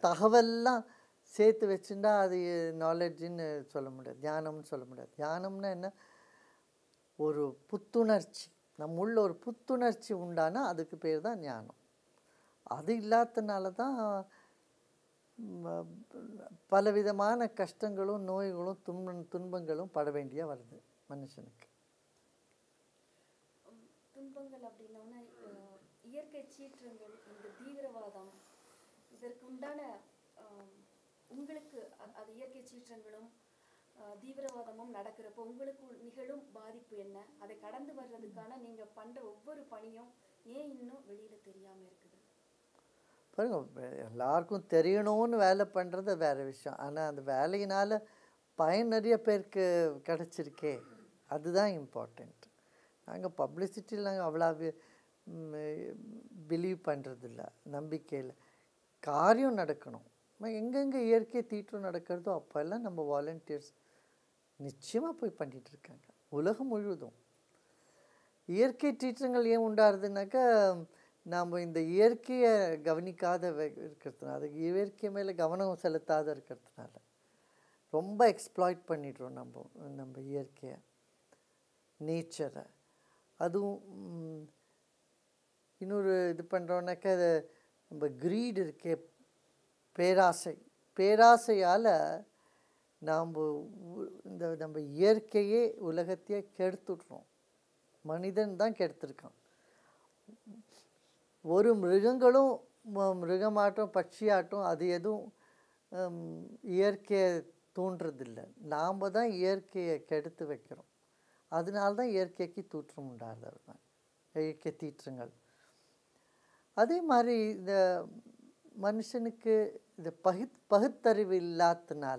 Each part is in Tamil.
தகவல்லாம் சேர்த்து வச்சுட்டா அது நாலேஜுன்னு சொல்ல முடியாது தியானம்னு சொல்ல முடியாது தியானம்னா என்ன ஒரு புத்துணர்ச்சி நம்ம உள்ள ஒரு புத்துணர்ச்சி உண்டானா அதுக்கு பேர் தான் ஞானம் அது இல்லாதனால தான் ம், பலவிதமான கஷ்டங்களும் நோய்களும் துன்ப துன்பங்களும் பட வேண்டிய வருது மனுஷனுக்கு உம், துன்பங்கள் அப்படின்னோன்னா அஹ், இயற்கை சீற்றங்கள் இந்த தீவிரவாதம் இதற்கு உண்டான ஆம், உங்களுக்கு அ- அது இயற்கை சீற்றங்களும் அஹ், தீவிரவாதமும் நடக்கிறப்போ உங்களுக்கு நிகழும் பாதிப்பு என்ன அதை கடந்து வர்றதுக்கான நீங்க பண்ற ஒவ்வொரு பணியும் ஏன் இன்னும் வெளியில தெரியாம இருக்குது பாருங்க வே- எல்லாருக்கும் தெரியணும்னு வேலை பண்ணுறது வேற விஷயம் ஆனால் அந்த வேலையினால் பயன் நிறைய பேருக்கு கிடச்சிருக்கே அதுதான் இம்பார்ட்டண்ட் நாங்கள் பப்ளிசிட்டியில் நாங்கள் அவ்வளோ பிலீவ் பண்ணுறதில்ல நம்பிக்கையில் காரியம் நடக்கணும் ம- எங்கெங்கே இயற்கை தீற்றம் நடக்கிறதோ அப்போல்லாம் நம்ம வாலண்டியர்ஸ் நிச்சயமாக போய் பண்ணிட்டு இருக்காங்க உலகம் முழுவதும் இயற்கை சீற்றங்கள் ஏன் உண்டாருதுனாக்கா நாம் இந்த இயற்கையை கவனிக்காத வே- இருக்கிறதுனால அதுக்கு இயற்கை மேலே கவனம் செலுத்தாத இருக்கிறதுனால ரொம்ப எக்ஸ்ப்ளாய்ட் பண்ணிடுறோம் நம்ம நம்ம இயற்கையை நேச்சரை அதுவும் ம், இன்னொரு இது பண்ணுறோன்னாக்கா அது நம்ம greed இருக்கே பேராசை பேராசையால் நாம் இந்த நம்ம இயற்கையே உலகத்தையே கெடுத்துடுறோம் மனிதன் தான் கெடுத்திருக்கான் ஒரு மிருகங்களும் ம- மிருகமாட்டம் பட்சியாட்டம் அது எதுவும் ஹம், இயற்கையை தூண்டுறதில்ல நாம் தான் இயற்கையை கெடுத்து வைக்கிறோம் அதனால தான் இயற்கைக்கு தூற்றம் உண்டாகிறது தான் இயற்கை தீற்றங்கள் அதே மாதிரி இந்த மனுஷனுக்கு இந்த பகுத் பகுத்தறிவு இல்லாதனால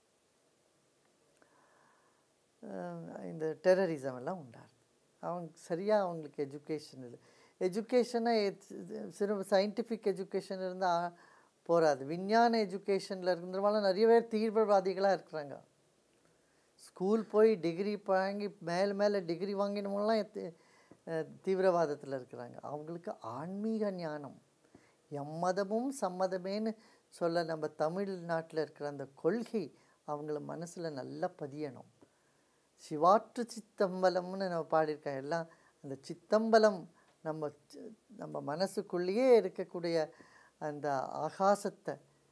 அஹ், இந்த டெரரிசம் எல்லாம் உண்டாகுது அவங்க சரியாக அவங்களுக்கு எஜுகேஷன் இல்லை எஜுகேஷனை சிறு சயின்டிஃபிக் எஜுகேஷன் இருந்தால் போகாது விஞ்ஞான எஜுகேஷனில் இருக்கிறவங்க நிறைய பேர் தீவிரவாதிகளாக இருக்கிறாங்க ஸ்கூல் போய் டிகிரி வாங்கி மேலே மேலே டிகிரி வாங்கினவங்களாம் எத்த- அஹ் தீவிரவாதத்தில் இருக்கிறாங்க அவங்களுக்கு ஆன்மீக ஞானம் எம்மதமும் சம்மதமேன்னு சொல்ல நம்ம தமிழ்நாட்டில் இருக்கிற அந்த கொள்கை அவங்கள மனசில் நல்லா பதியணும் சிவாற்று சித்தம்பலம்னு நம்ம பாடியிருக்கோம் எல்லாம் அந்த சித்தம்பலம் நம்ம சி- நம்ம மனசுக்குள்ளேயே இருக்கக்கூடிய அந்த ஆகாசத்தை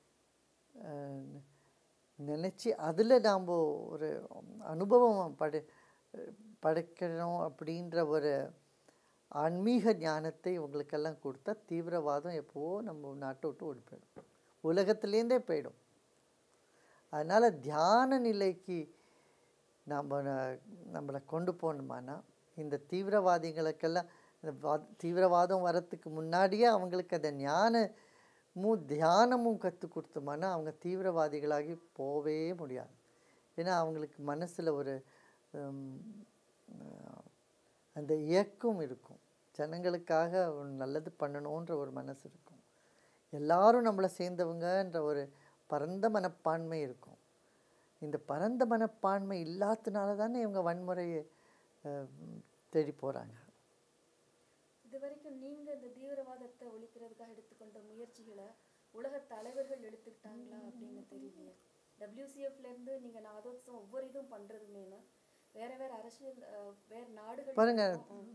அஹ், நினச்சி அதில் நாம் ஒரு அனுபவம் படு படைக்கணும் அப்படின்ற ஒரு ஆன்மீக ஞானத்தை இவங்களுக்கெல்லாம் கொடுத்தா தீவிரவாதம் எப்போவோ நம்ம நாட்டை விட்டு ஓடி போயிடும் உலகத்துலேருந்தே போயிடும் அதனால் தியான நிலைக்கு நம்ம நம்மளை கொண்டு போகணுமானா இந்த தீவிரவாதிகளுக்கெல்லாம் இந்த வா- தீவிரவாதம் வரத்துக்கு முன்னாடியே அவங்களுக்கு அந்த ஞானமும் தியானமும் கற்றுக் கொடுத்தோம்னா அவங்க தீவிரவாதிகளாகி போகவே முடியாது ஏன்னா அவங்களுக்கு மனசில் ஒரு ஹம், அஹ், அந்த இயக்கம் இருக்கும் ஜனங்களுக்காக ஒரு நல்லது பண்ணணுன்ற ஒரு மனசு இருக்கும் எல்லாரும் நம்மளை சேர்ந்தவங்கன்ற ஒரு பரந்த மனப்பான்மை இருக்கும் இந்த பரந்த மனப்பான்மை இல்லாதனால தானே இவங்க வன்முறையை அஹ், தேடி போகிறாங்க இது வரைக்கும் நீங்க இந்த தீவிரவாதத்தை ஒழிக்கிறதுக்காக எடுத்துக்கொண்ட முயற்சிகளை உலக தலைவர்கள் எடுத்துக்கிட்டாங்களா அப்படின்னு தெரியலையே WCF ல இருந்து நீங்க நாதோத்சவம் ஒவ்வொரு இதுவும் பண்றதுமேனு வேற வேற அரசியல் அஹ், வேற நாடுகள் பாருங்க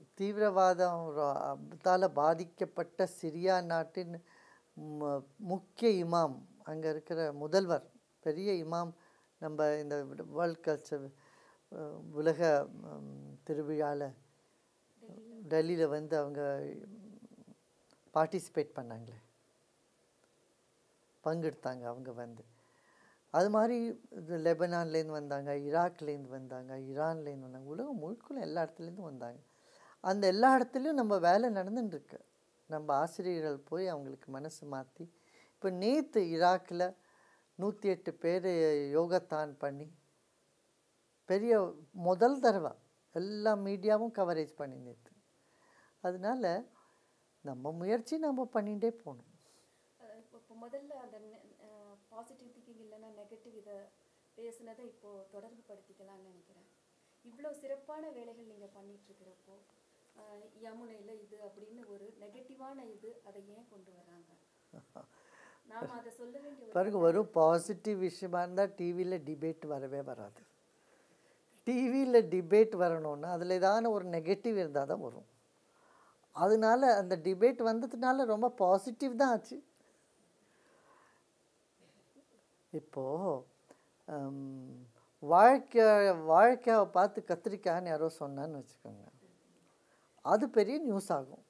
தீவிரவாதத்தால் பாதிக்கப்பட்ட சிரியா நாட்டின் ம- முக்கிய இமாம் அங்கே இருக்கிற முதல்வர் பெரிய இமாம் நம்ம இந்த வேர்ல்ட் கல்ச்சர் உலக திருவிழாவில் டெல்லியில் வந்து அவங்க பார்ட்டிசிபேட் பண்ணாங்களே பங்கெடுத்தாங்க அவங்க வந்து அது மாதிரி இது லெபனான்லேருந்து வந்தாங்க ஈராக்லேருந்து வந்தாங்க ஈரான்லேருந்து வந்தாங்க உலகம் முழுக்குள்ள எல்லா இடத்துலேருந்தும் வந்தாங்க அந்த எல்லா இடத்துலையும் நம்ம வேலை நடந்துட்டுருக்கு நம்ம ஆசிரியர்கள் போய் அவங்களுக்கு மனசு மாற்றி இப்போ நேற்று ஈராக்கில் நூற்றி எட்டு பேர் யோகத்தான் பண்ணி பெரிய முதல் தடவை எல்லா மீடியாவும் கவரேஜ் பண்ணி நேற்று அதனால நம்ம முயற்சி நம்ம பண்ணிகிட்டே போகணும் அஹ், இப்போ இப்போ முதல்ல அந்த பாசிட்டிவ் திங்கிங் இல்லைன்னா நெகட்டிவ் இதை பேசுனதை இப்போ தொடர்பு படுத்திக்கலாம்னு நினைக்கிறேன் இவ்வளோ சிறப்பான வேலைகள் நீங்க பண்ணிட்டு இருக்கிறப்போ அஹ், யமுனையில இது அப்படின்னு ஒரு நெகட்டிவான இது அதை ஏன் கொண்டு வர்றாங்க நாம அதை சொல்ல வேண்டிய ஒரு பாருங்க வரும் பாசிட்டிவ் விஷயமா இருந்தால் டிவியில் டிபேட் வரவே வராது டிவியில் டிபேட் வரணும்னா அதில் ஏதான ஒரு நெகட்டிவ் இருந்தால் தான் வரும் அதனால அந்த டிபேட் வந்ததுனால ரொம்ப பாசிட்டிவ் தான் ஆச்சு இப்போது வாழ்க்கை வாழ்க்கையை பார்த்து கத்திரிக்காய்ன்னு யாரோ சொன்னான்னு வச்சுக்கோங்க அது பெரிய நியூஸ் ஆகும்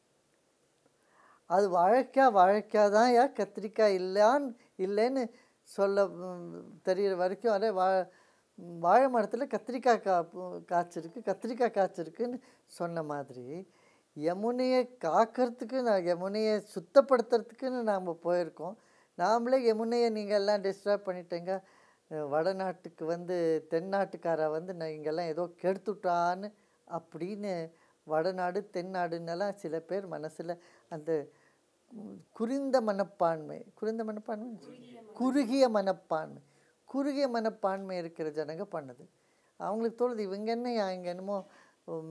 அது வாழைக்காய் வாழைக்காய் தான் ஏன் கத்திரிக்காய் இல்லையான்னு இல்லைன்னு சொல்ல ம், தெரியிற வரைக்கும் அதே வா வாழை மரத்தில் கத்திரிக்காய் கா பூ- காய்ச்சிருக்கு கத்திரிக்காய் காய்ச்சிருக்குன்னு சொன்ன மாதிரி யமுனையை காக்கிறதுக்கு நான் யமுனையை சுத்தப்படுத்துறதுக்குன்னு நாம் போயிருக்கோம் நாமளே யமுனையை நீங்கள் எல்லாம் டிஸ்டர்ப் பண்ணிட்டீங்க அஹ் வடநாட்டுக்கு வந்து தென்னாட்டுக்காரா வந்து நான் இங்கெல்லாம் ஏதோ கெடுத்துட்டான்னு அப்படின்னு வடநாடு தென்னாடுன்னெல்லாம் சில பேர் மனசில் அந்த ம், குறைந்த மனப்பான்மை குறைந்த மனப்பான்மை குறுகிய மனப்பான்மை குறுகிய மனப்பான்மை இருக்கிற ஜனங்க பண்ணுது அவங்களுக்கு தோணுது இவங்க என்ன இங்கே என்னமோ உம்,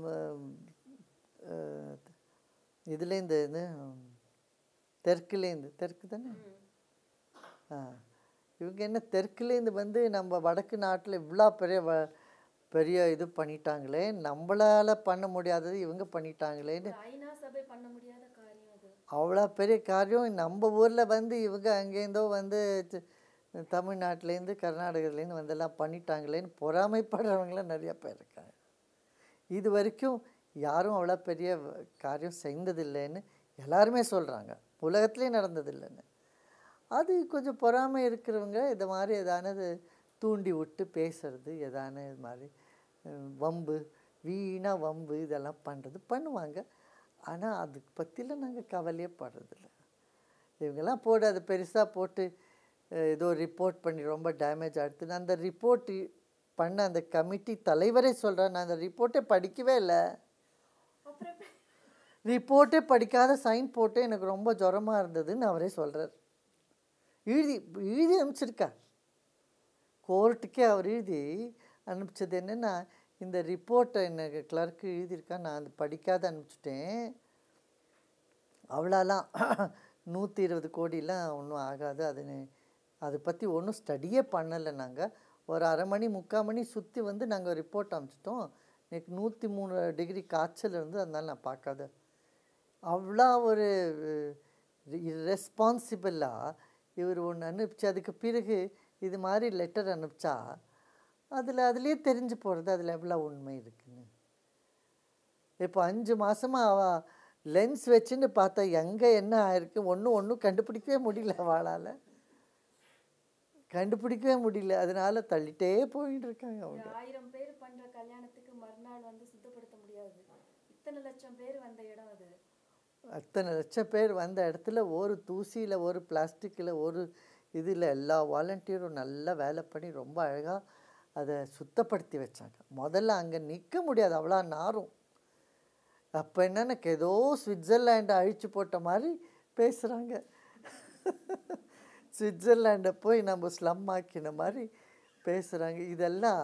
அஹ், இதுலேருந்து இது தெற்குலேருந்து தெற்கு தானே ஆ இவங்க என்ன தெற்குலேருந்து வந்து நம்ம வடக்கு நாட்டில் இவ்வளோ பெரிய வ பெரிய இது பண்ணிட்டாங்களே நம்மளால பண்ண முடியாதது இவங்க பண்ணிட்டாங்களேன்னு ஒரு ஐநா சபை பண்ண முடியாத காரியம் அது அவ்வளோ பெரிய காரியம் நம்ம ஊரில் வந்து இவங்க அங்கேருந்தோ வந்து தி- தமிழ்நாட்டிலேருந்து கர்நாடகத்துலேருந்து வந்தெல்லாம் பண்ணிட்டாங்களேன்னு பொறாமைப்படுறவங்களாம் நிறைய பேர் இருக்காங்க இது வரைக்கும் யாரும் அவ்வளோ பெரிய வ- காரியம் செய்ததில்லைன்னு எல்லாருமே சொல்கிறாங்க உலகத்துலேயே நடந்ததில்லைன்னு அது கொஞ்சம் பொறாமை இருக்கிறவங்க இது மாதிரி எதானது தூண்டி விட்டு பேசுறது எதான இது மாதிரி அஹ், வம்பு வீணாக வம்பு இதெல்லாம் பண்ணுறது பண்ணுவாங்க ஆனால் அது பற்றிலாம் நாங்கள் கவலையே படுறதில்ல இவங்கெல்லாம் போட்டு அது பெருசாக போட்டு அஹ், ஏதோ ரிப்போர்ட் பண்ணி ரொம்ப டேமேஜ் ஆகிடுது அந்த ரிப்போர்ட் பண்ண அந்த கமிட்டி தலைவரே சொல்கிறேன் நான் அந்த ரிப்போர்ட்டே படிக்கவே இல்லை அப்புறம் எப்படி? ரிப்போர்ட்டே படிக்காத சைன் போட்டு எனக்கு ரொம்ப ஜுரமாக இருந்ததுன்னு அவரே சொல்கிறார் எழுதி எழுதி அனுப்பிச்சிருக்கார் கோர்ட்டுக்கே அவர் எழுதி அனுப்பிச்சது என்னென்னா இந்த ரிப்போர்ட்டை எனக்கு கிளர்க்கு எழுதியிருக்கா நான் அது படிக்காத அனுப்பிச்சிட்டேன் அவ்வளோலாம் நூற்றி இருபது கோடிலாம் ஒன்றும் ஆகாது அது நே- அதை பற்றி ஒன்றும் ஸ்டடியே பண்ணலை நாங்கள் ஒரு அரை மணி முக்கால் மணி சுற்றி வந்து நாங்கள் ரிப்போர்ட் அனுப்பிச்சிட்டோம் எனக்கு நூற்றி மூணு டிகிரி காய்ச்சல் இருந்து அதனால நான் பார்க்காத அவ்வளோ ஒரு ரெஸ்பான்சிபிளாக இவர் ஒன்று அனுப்பிச்சு அதுக்கு பிறகு இது மாதிரி லெட்டர் அனுப்பிச்சா அதில் அதுலேயே தெரிஞ்சு போகிறது அதில் எவ்வளோ உண்மை இருக்குன்னு இப்போ அஞ்சு மாதமாக அவ லென்ஸ் வச்சுன்னு பார்த்தா எங்கே என்ன ஆயிருக்கு ஒன்றும் ஒன்றும் கண்டுபிடிக்கவே முடியல அவளால் கண்டுபிடிக்கவே முடியல அதனால தள்ளிட்டே போயிட்டு இருக்காங்க அவங்க ஒரு ஆயிரம் பேர் பண்ற கல்யாணத்துக்கு மறுநாள் வந்து சுத்தப்படுத்த முடியாது இத்தனை லட்சம் பேர் வந்த இடம் அது அத்தனை லட்சம் பேர் வந்த இடத்துல ஒரு தூசியில் ஒரு பிளாஸ்டிக்கில் ஒரு இதில் எல்லா வாலண்டியரும் நல்லா வேலை பண்ணி ரொம்ப அழகாக அதை சுத்தப்படுத்தி வச்சாங்க முதல்ல அங்கே நிற்க முடியாது அவ்வளோ நாரும் அப்போ என்னன்னா ஏதோ சுவிட்சர்லாண்டை அழிச்சு போட்ட மாதிரி பேசுகிறாங்க சுவிட்சர்லாண்டை போய் நம்ம ஸ்லம் ஆக்கின மாதிரி பேசுகிறாங்க இதெல்லாம்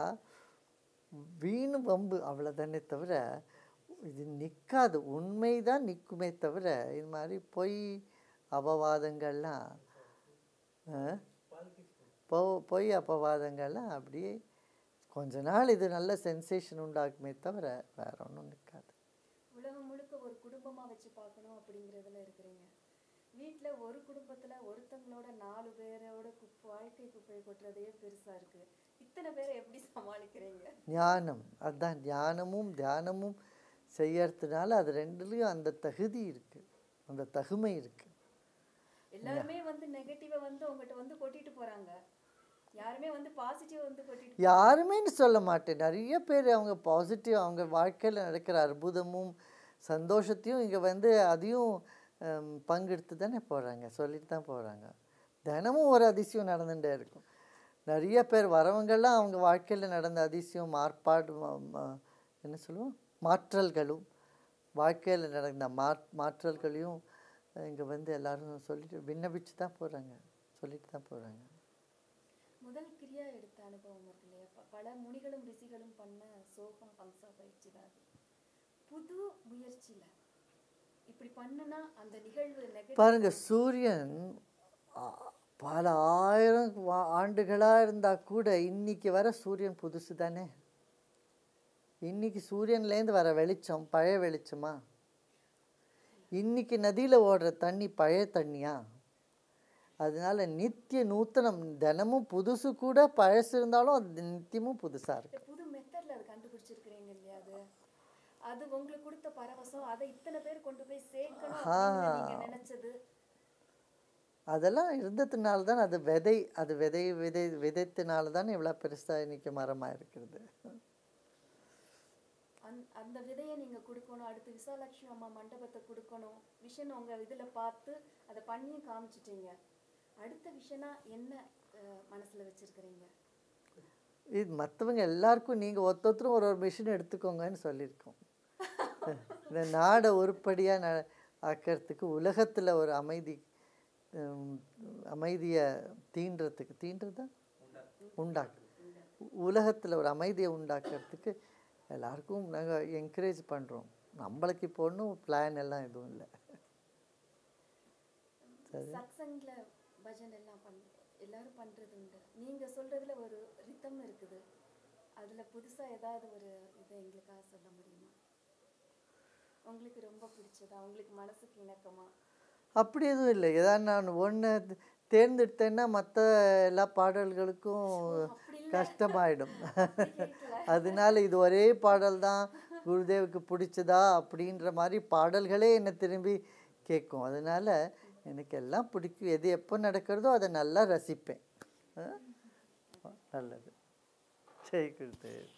வீண் வம்பு அவ்வளோதானே தவிர இது நிற்காது உண்மை தான் நிற்குமே தவிர இது மாதிரி பொய் அபவாதங்கள்லாம் ஆ? பொ பொய் அபவாதங்கள்லாம் அப்படியே கொஞ்ச நாள் இது நல்ல சென்சேஷன் உண்டாக்குமே தவிர வேற ஒன்றும் நிற்காது உலகம் முழுக்க ஒரு குடும்பமா வச்சு பார்க்கணும் அப்படிங்கிறதுல இருக்கிறீங்க வீட்ல ஒரு குடும்பத்துல ஒருத்தங்களோட நாலு பேரோட குப்பை வாழ்க்கை குப்பையை கொட்டுறதே பெருசா இருக்கு இத்தனை பேரை எப்படி சமாளிக்கிறீங்க ஞானம் அதுதான் ஞானமும் தியானமும் செய்யறதுனால அது ரெண்டுலேயும் அந்த தகுதி இருக்குது அந்த தகுமை இருக்குது எல்லாருமே வந்து நெகட்டிவா வந்து உங்ககிட்ட வந்து கொட்டிட்டு போறாங்க யாருமே வந்து பாசிட்டிவ் வந்து கொட்டிட்டு யாருமேன்னு சொல்ல மாட்டேன் நிறைய பேர் அவங்க பாசிட்டிவ் அவங்க வாழ்க்கையில் நடக்கிற அற்புதமும் சந்தோஷத்தையும் இங்கே வந்து அதையும் ஹம், பங்கெடுத்து தானே போகிறாங்க சொல்லிட்டு தான் போகிறாங்க தினமும் ஒரு அதிசயம் நடந்துகிட்டே இருக்கும் நிறைய பேர் வரவங்கெல்லாம் அவங்க வாழ்க்கையில் நடந்த அதிசயம் மாற்பாடு ம- ம- என்ன சொல்லுவோம் மாற்றல்களும் வாழ்க்கையில் நடந்த மா மாற்றல்களையும் இங்கே வந்து எல்லாரும் சொல்லிட்டு விண்ணப்பிச்சு தான் போகிறாங்க சொல்லிட்டு தான் போகிறாங்க முதல் கிரியா எடுத்த அனுபவம் இருக்கு இல்லையா ப- பல முனிகளும் ரிஷிகளும் பண்ண சோகம் பம்சா பயிற்சி தான் அது புது முயற்சியில இப்படி பண்ணுனா அந்த நிகழ்வு நெகட்டிவ் பாருங்க சூரியன் ஆ, பல ஆயிரம் வா- ஆண்டுகளா இருந்தா கூட இன்னைக்கு வர சூரியன் புதுசு தானே இன்னைக்கு சூரியன்லேருந்து வர வெளிச்சம் பழைய வெளிச்சமா இன்னைக்கு நதியில ஓடுற தண்ணி பழைய தண்ணியா அதனால நித்திய நூத்தனம் தினமும் புதுசு கூட பழசு இருந்தாலும் அது நித்தியமும் புதுசா இருக்கு இந்த புது மெத்தட்ல அது கண்டுபிடிச்சிருக்கிறீங்க இல்லையா அது அது உங்களுக்கு கொடுத்த பரவசம் அதை இத்தனை பேர் கொண்டு போய் சேர்க்கணும் அப்படின்னு நீங்க நினைச்சது அதெல்லாம் இருந்ததுனால தான் அது விதை அது விதை விதை விதைத்தினால தான் இவ்வளோ பெருசா இன்னைக்கு மரமாக இருக்கிறது அந் அந்த விதையை நீங்க கொடுக்கணும் அடுத்து விசாலட்சுமி அம்மா மண்டபத்தை கொடுக்கணும் விஷன் உங்க இதுல பார்த்து அதை பண்ணியும் காமிச்சிட்டீங்க அடுத்த விஷனா என்ன அஹ், மனசுல வச்சிருக்கிறீங்க இது மற்றவங்க எல்லாருக்கும் நீங்கள் ஒருத்தரும் ஒரு ஒரு மிஷின் எடுத்துக்கோங்கன்னு சொல்லியிருக்கோம் இந்த நாடை உருப்படியாக ந ஆக்கிறதுக்கு உலகத்தில் ஒரு அமைதி உம், அமைதியை தீண்டுறதுக்கு தீண்டுறதா உண்டாக்கு உலகத்தில் ஒரு அமைதியை உண்டாக்குறதுக்கு எல்லாருக்கும் நாங்கள் என்கரேஜ் பண்ணுறோம் நம்மளுக்கு இப்போ ஒன்றும் பிளான் எல்லாம் எதுவும் இல்லை சத்சங்ல பஜன் எல்லாம் பண் எல்லாரும் பண்றது உண்டு நீங்க சொல்றதுல ஒரு ரித்தம் இருக்குது அதுல புதுசா ஏதாவது ஒரு இதை எங்களுக்காக சொல்ல முடியுமா உங்களுக்கு ரொம்ப பிடிச்சதா உங்களுக்கு மனசுக்கு இணக்கமா அப்படி எதுவும் இல்லை ஏதாவது நான் ஒன்று தேர்ந்தெடுத்தேன்னா மற்ற எல்லா பாடல்களுக்கும் அப்படி இல்ல. கஷ்டமாயிடும் கேட்கல. அதனால இது ஒரே பாடல் தான் குருதேவுக்கு பிடிச்சதா அப்படின்ற மாதிரி பாடல்களே என்னை திரும்பி கேட்கும் அதனால எனக்கு எல்லாம் பிடிக்கும் எது எப்போ நடக்கிறதோ அதை நல்லா ரசிப்பேன் ஆ? நல்லது சரி குருதேவ்